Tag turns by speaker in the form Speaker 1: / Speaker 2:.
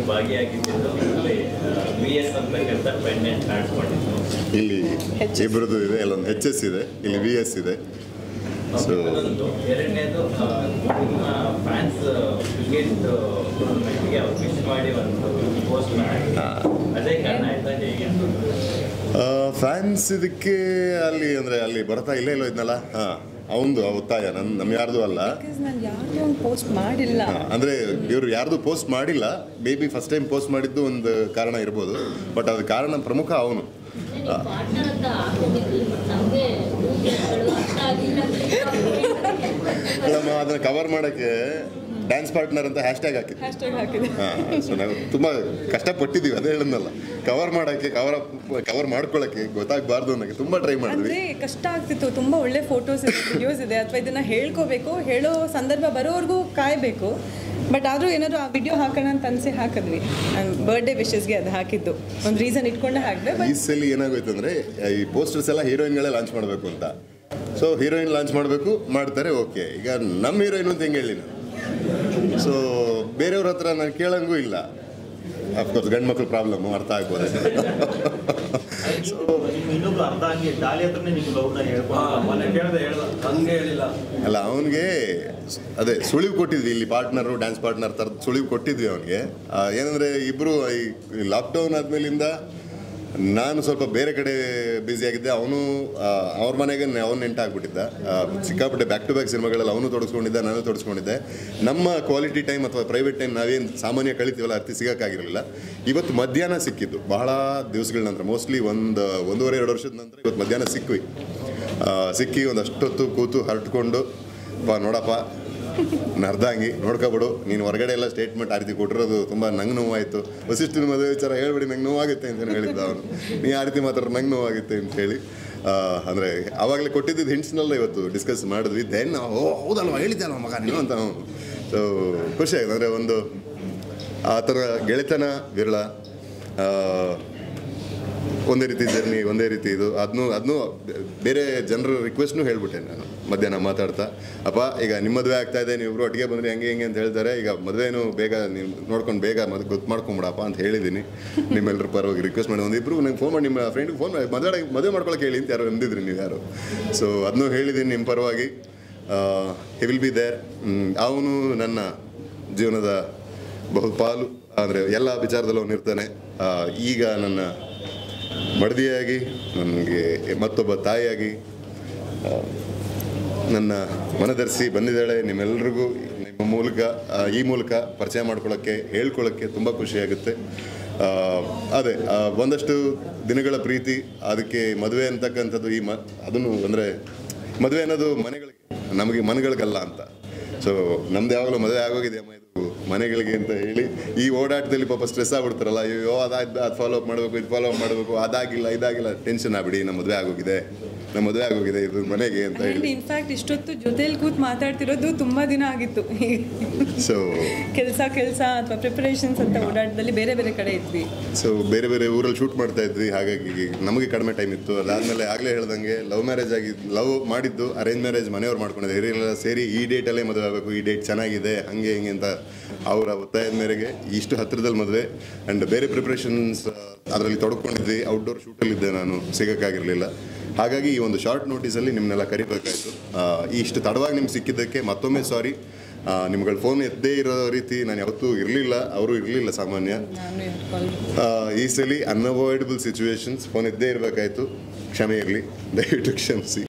Speaker 1: ನೀವು ಭಾಗಿಯಾಗಿದ್ದು ಅಲ್ಲಿ ವಿ ಎಸ್ ಅಂತಕ್ಕಂಥ ಪೆಂಡೆಂಟ್ ಕಾಣಿಸ್ಕೊಂಡಿದ್ದು
Speaker 2: ಇಲ್ಲಿ ಇಬ್ಬರದ್ದು ಇದೆ ಅಲ್ಲೊಂದು ಎಚ್ ಎಸ್ ಇದೆ ಇಲ್ಲಿ ವಿ ಎಸ್ ಇದೆ ಸೊ
Speaker 1: ಅದೊಂದು ಎರಡನೇದು ಆ, ನಿಮ್ಮ ಫ್ಯಾನ್ಸ್ ಕ್ರಿಕೆಟ್ ಟೂರ್ನಮೆಂಟ್ಗೆ ಅವ್ರು ವಿಶ್ ಮಾಡಿ ಒಂದು ಪೋಸ್ಟ್ ಮಾಡಿ ಅದೇ ಕಾರಣ ಆಯ್ತಾ ಹೇಗೆ
Speaker 2: ಫ್ಯಾನ್ಸ್ ಇದಕ್ಕೆ ಅಲ್ಲಿ ಅಂದರೆ ಅಲ್ಲಿ ಬರ್ತಾ ಇಲ್ಲೇ ಇಲ್ಲೋ ಇದ್ನಲ್ಲ ಹಾಂ ಅವಂದು ಒತ್ತಾಯ ನನ್ನ ನಮ್ಮ ಯಾರ್ದು ಅಲ್ಲ
Speaker 3: ಬಿಕಾಸ್ ನಾನು ಯಾರಿಗೂ ಒಂದು ಪೋಸ್ಟ್ ಮಾಡಿಲ್ಲ
Speaker 2: ಹಾ, ಅಂದ್ರೆ ಇವರು ಯಾರ್ದು ಪೋಸ್ಟ್ ಮಾಡಿಲ್ಲ maybe first time post ಮಾಡಿದ್ದು ಒಂದು ಕಾರಣ ಇರ್ಬೋದು ಬಟ್ ಅದು ಕಾರಣ ಪ್ರಮುಖ ಅವನು
Speaker 4: ಪಾರ್ಟ್ನರ್ ಅಂತ ಹಾಕೊಂಡಿದ್ವಿ ನಮಗೆ ಅರ್ಥ ಆಗಿಲ್ಲ
Speaker 2: ನಮ್ಮ ಅದನ್ನ ಕವರ್ ಮಾಡೋಕ್ಕೆ ಡ್ಯಾನ್ಸ್ ಪಾರ್ಟ್ನರ್ ಅಂತ ಹ್ಯಾಶ್ ಟ್ಯಾಗ್ ಹಾಕಿದ್ವಿ
Speaker 3: ಹ್ಯಾಶ್ಟ್ಯಾಗ್ ಹಾಕಿದೆ
Speaker 2: ಹಾಂ ಸೊ ನಾವು ತುಂಬ ಕಷ್ಟಪಟ್ಟಿದ್ದೀವಿ ಅದೇ ಹೇಳದ್ನಲ್ಲ ಕವರ್ ಮಾಡೋಕ್ಕೆ ಕವರ್ ಕವರ್ ಮಾಡ್ಕೊಳ್ಳೋಕ್ಕೆ ಗೊತ್ತಾಗಬಾರ್ದು ಅನ್ನೋಕ್ಕೆ ತುಂಬ ಟ್ರೈ ಮಾಡಿದ್ವಿ
Speaker 3: ಅಂದ್ರೆ ಕಷ್ಟ ಆಗ್ತಿತ್ತು ತುಂಬಾ ಒಳ್ಳೆ ಫೋಟೋಸ್ ಇದೆ ವಿಡಿಯೋಸ್ ಇದೆ ಅಥವಾ ಇದನ್ನ ಹೇಳ್ಕೋಬೇಕು ಹೇಳೋ ಸಂದರ್ಭ ಬರೋವರೆಗೂ ಕಾಯಬೇಕು ಬಟ್ ಆದ್ರೂ ಏನಾದ್ರು ಆ ವಿಡಿಯೋ ಹಾಕೋಣ ಅಂತ ಅನ್ಸಿ ಹಾಕಿದ್ವಿ ಬರ್ಡೇ ವಿಶಸ್ಗೆ ಅದು ಹಾಕಿದ್ದು ಒಂದು ರೀಸನ್ ಇಟ್ಕೊಂಡೆ ಹಾಕಿದೆ
Speaker 2: ಈ
Speaker 3: ಬಟ್
Speaker 2: ಸಲ ಏನಾಗೋಯ್ತು ಅಂದರೆ ಈ ಪೋಸ್ಟರ್ಸ್ ಎಲ್ಲ ಹೀರೋಯಿನ್ಗಳೇ ಲಾಂಚ್ ಮಾಡಬೇಕು ಅಂತ ಸೊ ಹೀರೋಯಿನ್ ಲಾಂಚ್ ಮಾಡಬೇಕು ಮಾಡ್ತಾರೆ ಓಕೆ ಈಗ ನಮ್ಮ ಹೀರೋಯಿನ್ ಅಂತ ಹೆಂಗೆ ಹೇಳಿ ನಾನು ಸೊ ಬೇರೆಯವ್ರ ಹತ್ರ ನಾನು ಕೇಳಂಗೂ ಇಲ್ಲ ಅಫ್ಕೋರ್ಸ್ ಗಂಡು ಮಕ್ಳು ಪ್ರಾಬ್ಲಮ್ಮು ಅರ್ಥ ಆಗ್ಬೋದು
Speaker 5: ನಿಮ್ಮ ಇನ್ನೊಬ್ರು ಅರ್ಧ ಹಂಗೆ ಡಾಲಿ ಹತ್ರನೇ ನೀವು ಲವ್ನ ಹೇಳ್ಕೊಂಡು ಮೊನ್ನೆ ಕೇಳ್ದೆ ಹೇಳ್ದ
Speaker 6: ಹಂಗೆ ಹೇಳಿಲ್ಲ
Speaker 2: ಅಲ್ಲ ಅವನಿಗೆ ಅದೇ ಸುಳಿವು ಕೊಟ್ಟಿದ್ವಿ ಇಲ್ಲಿ ಪಾರ್ಟ್ನರು ಡ್ಯಾನ್ಸ್ ಪಾರ್ಟ್ನರ್ ಥರದ ಸುಳಿವು ಕೊಟ್ಟಿದ್ವಿ ಅವನಿಗೆ ಏನಂದರೆ ಇಬ್ಬರು ಈ ಲಾಕ್ಡೌನ್ ಆದಮೇಲಿಂದ ನಾನು ಸ್ವಲ್ಪ ಬೇರೆ ಕಡೆ ಬ್ಯುಸಿ ಆಗಿದ್ದೆ ಅವನು ಅವ್ರ ಮನೆಗೆ ಅವನು ನೆಂಟಾಗ್ಬಿಟ್ಟಿದ್ದ ಆ, ಸಿಕ್ಕಾಪಟ್ಟೆ ಬ್ಯಾಕ್ ಟು ಬ್ಯಾಕ್ ಸಿನಿಮಾಗಳಲ್ಲಿ ಅವನು ತೊಡಸ್ಕೊಂಡಿದ್ದ ನಾನು ತೊಡಸ್ಕೊಂಡಿದ್ದೆ ನಮ್ಮ ಕ್ವಾಲಿಟಿ ಟೈಮ್ ಅಥವಾ ಪ್ರೈವೇಟ್ ಟೈಮ್ ನಾವೇನು ಸಾಮಾನ್ಯ ಕಳಿತೀವಲ್ಲ ಅರ್ತಿ ಸಿಗೋಕ್ಕಾಗಿರಲಿಲ್ಲ ಇವತ್ತು ಮಧ್ಯಾಹ್ನ ಸಿಕ್ಕಿದ್ದು ಬಹಳ ದಿವಸಗಳ ನಂತರ ಮೋಸ್ಟ್ಲಿ ಒಂದು ಒಂದೂವರೆ ಎರಡು ವರ್ಷದ ನಂತರ ಇವತ್ತು ಮಧ್ಯಾಹ್ನ ಸಿಕ್ವಿ ಆ, ಸಿಕ್ಕಿ ಒಂದು ಅಷ್ಟೊತ್ತು ಕೂತು ಹರಟ್ಕೊಂಡು ಬಾ ನೋಡಪ್ಪ ನರ್ದಂಗಿ ನೋಡ್ಕೊಬಿಡು ನೀನು ಹೊರಗಡೆ ಎಲ್ಲ ಸ್ಟೇಟ್ಮೆಂಟ್ ಆ ರೀತಿ ಕೊಟ್ಟಿರೋದು ತುಂಬ ನಂಗೆ ನೋವಾಯಿತು ವಸಿಷ್ಠನ ಮದುವೆ ವಿಚಾರ ಹೇಳ್ಬಿಡಿ ನಂಗೆ ನೋವಾಗುತ್ತೆ ಅಂತ ಹೇಳಿದ್ದ ಅವನು ನೀ ಆ ರೀತಿ ಮಾತ್ರ ನಂಗೆ ನೋವಾಗುತ್ತೆ ಅಂತ ಹೇಳಿ ಅಂದರೆ ಆವಾಗಲೇ ಕೊಟ್ಟಿದ್ದು ಹಿಂಟ್ಸ್ನೆಲ್ಲ ಇವತ್ತು ಡಿಸ್ಕಸ್ ಮಾಡಿದ್ವಿ ದೆನ್ ಓ ಹೌದಲ್ವ ಹೇಳಿದ್ದಲ್ವ ಮಗ ನೀನು ಅಂತ ಅವನು ಸೊ ಖುಷಿ ಆಗಿದೆ ಅಂದರೆ ಒಂದು ಆ ಥರ ಗೆಳೆತನ ವಿರಳ ಆ, ಒಂದೇ ರೀತಿ ಜರ್ನಿ ಒಂದೇ ರೀತಿ ಇದು ಅದನ್ನು ಅದನ್ನು ಬೇರೆ ಜನರ ರಿಕ್ವೆಸ್ಟ್ನು ಹೇಳ್ಬಿಟ್ಟೆ ನಾನು ಮಧ್ಯಾಹ್ನ ಮಾತಾಡ್ತಾ ಅಪ್ಪ ಈಗ ನಿಮ್ಮ ಮದುವೆ ಆಗ್ತಾ ಇದೆ ನೀವು ಇಬ್ರು ಒಟ್ಟಿಗೆ ಬಂದರೆ ಹೆಂಗೆ ಹೆಂಗೆ ಅಂತ ಹೇಳ್ತಾರೆ ಈಗ ಮದುವೆನೂ ಬೇಗ ನೀವು ನೋಡ್ಕೊಂಡು ಬೇಗ ಮದ್ ಗೊತ್ತು ಮಾಡ್ಕೊಂಬಿಡಪ್ಪ ಅಂತ ಹೇಳಿದ್ದೀನಿ ನಿಮ್ಮೆಲ್ಲರ ಪರವಾಗಿ ರಿಕ್ವೆಸ್ಟ್ ಮಾಡಿ ಒಂದಿಬ್ರು ನಂಗೆ ಫೋನ್ ಮಾಡಿ ನಿಮ್ಮ ಫ್ರೆಂಡ್ಗೆ ಫೋನ್ ಮಾಡಿ ಮದುವೆ ಮದುವೆ ಮಾಡ್ಕೊಳಕ್ಕೆ ಹೇಳಿ ಅಂತ ಯಾರು ಅಂದಿದ್ರಿ ನೀವು ಯಾರು ಸೊ ಅದನ್ನು ಹೇಳಿದ್ದೀನಿ ನಿಮ್ಮ ಪರವಾಗಿ ಹಿ ವಿಲ್ ಬಿ ದೇರ್ ಅವನು ನನ್ನ ಜೀವನದ ಬಹುಪಾಲು ಅಂದರೆ ಎಲ್ಲ ವಿಚಾರದಲ್ಲೂ ಅವನು ಇರ್ತಾನೆ ಆ, ಈಗ ನನ್ನ ಮಡದಿಯಾಗಿ ನನಗೆ ಮತ್ತೊಬ್ಬ ತಾಯಿಯಾಗಿ ಆ, ನನ್ನ ಮನದರ್ಸಿ ಬಂದಿದ್ದಾಳೆ ನಿಮ್ಮೆಲ್ಲರಿಗೂ ನಿಮ್ಮ ಮೂಲಕ ಆ, ಈ ಮೂಲಕ ಪರಿಚಯ ಮಾಡ್ಕೊಳ್ಳೋಕ್ಕೆ ಹೇಳ್ಕೊಳ್ಳೋಕ್ಕೆ ತುಂಬ ಖುಷಿಯಾಗುತ್ತೆ ಆ, ಅದೇ ಆ, ಒಂದಷ್ಟು ದಿನಗಳ ಪ್ರೀತಿ ಅದಕ್ಕೆ ಮದುವೆ ಅಂತಕ್ಕಂಥದ್ದು ಈ ಮ ಅದನ್ನು ಅಂದರೆ ಮದುವೆ ಅನ್ನೋದು ಮನೆಗಳಿಗೆ ನಮಗೆ ಮನೆಗಳಿಗಲ್ಲ ಅಂತ ಸೊ ನಮ್ದು ಯಾವಾಗಲೂ ಮದುವೆ ಆಗೋಗಿದೆ ಅಮ್ಮ ಇದು ಮನೆಗಳಿಗೆ ಅಂತ ಹೇಳಿ ಈ ಓಡಾಟದಲ್ಲಿ ಪಾಪ ಸ್ಟ್ರೆಸ್ ಆಗ್ಬಿಡ್ತಾರಲ್ಲ ಅಯ್ಯೋ ಅದಾದ ಅದು ಫಾಲೋ ಅಪ್ ಮಾಡಬೇಕು ಇದು ಫಾಲೋ ಅಪ್ ಮಾಡಬೇಕು ಅದಾಗಿಲ್ಲ ಇದಾಗಿಲ್ಲ ಟೆನ್ಷನ್ ಆಗ್ಬಿಡಿ ನಮ್ಮ ಮದುವೆ ಆಗೋಗಿದೆ ನಮ್ಮ ಮದುವೆ ಆಗೋಗಿದೆ ಇದು ಮನೆಗೆ ಅಂತ
Speaker 3: ಆ್ಯಂಡ್
Speaker 2: ಹೇಳಿ
Speaker 3: ಇನ್ಫ್ಯಾಕ್ಟ್ ಇಷ್ಟೊತ್ತು ಜೊತೆಲಿ ಕೂತ್ ಮಾತಾಡ್ತಿರೋದು ತುಂಬಾ ದಿನ ಆಗಿತ್ತು
Speaker 2: ಸೊ
Speaker 3: ಕೆಲಸ ಕೆಲಸ ಅಥವಾ ಪ್ರಿಪರೇಷನ್ಸ್ ಅಂತ ಓಡಾಟದಲ್ಲಿ ಬೇರೆ ಬೇರೆ ಕಡೆ ಇದ್ವಿ
Speaker 2: ಸೊ ಬೇರೆ ಬೇರೆ ಊರಲ್ಲಿ ಶೂಟ್ ಮಾಡ್ತಾ ಇದ್ವಿ ಹಾಗಾಗಿ ನಮಗೆ ಕಡಿಮೆ ಟೈಮ್ ಇತ್ತು ಅದಾದಮೇಲೆ ಆಗಲೇ ಹೇಳ್ದಂಗೆ ಲವ್ ಮ್ಯಾರೇಜ್ ಆಗಿ ಲವ್ ಮಾಡಿದ್ದು ಅರೇಂಜ್ ಮ್ಯಾರೇಜ್ ಮನೆಯವ್ರು ಮಾಡ್ಕೊಂಡಿದ್ದೆ ಹಿರಿಯರೆಲ್ಲ ಸೇರಿ ಈ ಡೇಟಲ್ಲೇ ಮದುವೆ ಆಗಬೇಕು ಈ ಡೇಟ್ ಚೆನ್ನಾಗಿದೆ ಹಂಗೆ ಹಿಂಗೆ ಅಂತ ಅವರ ಒತ್ತಾಯದ ಮೇರೆಗೆ ಇಷ್ಟು ಹತ್ತಿರದಲ್ಲಿ ಮದುವೆ ಆ್ಯಂಡ್ ಬೇರೆ ಪ್ರಿಪ್ರೇಷನ್ಸ್ ಅದರಲ್ಲಿ ತೊಡ್ಕೊಂಡಿದ್ವಿ ಔಟ್ಡೋರ್ ಶೂಟಲ್ಲಿದ್ದೆ ನಾನು ಸಿಗೋಕ್ಕಾಗಿರಲಿಲ್ಲ ಹಾಗಾಗಿ ಈ ಒಂದು ಶಾರ್ಟ್ ನೋಟಿಸಲ್ಲಿ ನಿಮ್ಮನ್ನೆಲ್ಲ ಕರಿಬೇಕಾಯಿತು ಇಷ್ಟು ತಡವಾಗಿ ನಿಮ್ಗೆ ಸಿಕ್ಕಿದ್ದಕ್ಕೆ ಮತ್ತೊಮ್ಮೆ ಸಾರಿ ನಿಮ್ಗಳ ಫೋನ್ ಎದ್ದೇ ಇರೋ ರೀತಿ ನಾನು ಯಾವತ್ತೂ ಇರಲಿಲ್ಲ ಅವರು ಇರಲಿಲ್ಲ ಸಾಮಾನ್ಯ
Speaker 3: ನಾನು ಕಾಲ್
Speaker 2: ಆ, ಈ ಸಲ ಅನ್ಅವಾಯ್ಡಬಲ್ ಸಿಚುವೇಶನ್ಸ್ ಫೋನ್ ಇದ್ದೇ ಇರಬೇಕಾಯ್ತು ಕ್ಷಮೆ ಇರಲಿ ದಯವಿಟ್ಟು ಕ್ಷಮಿಸಿ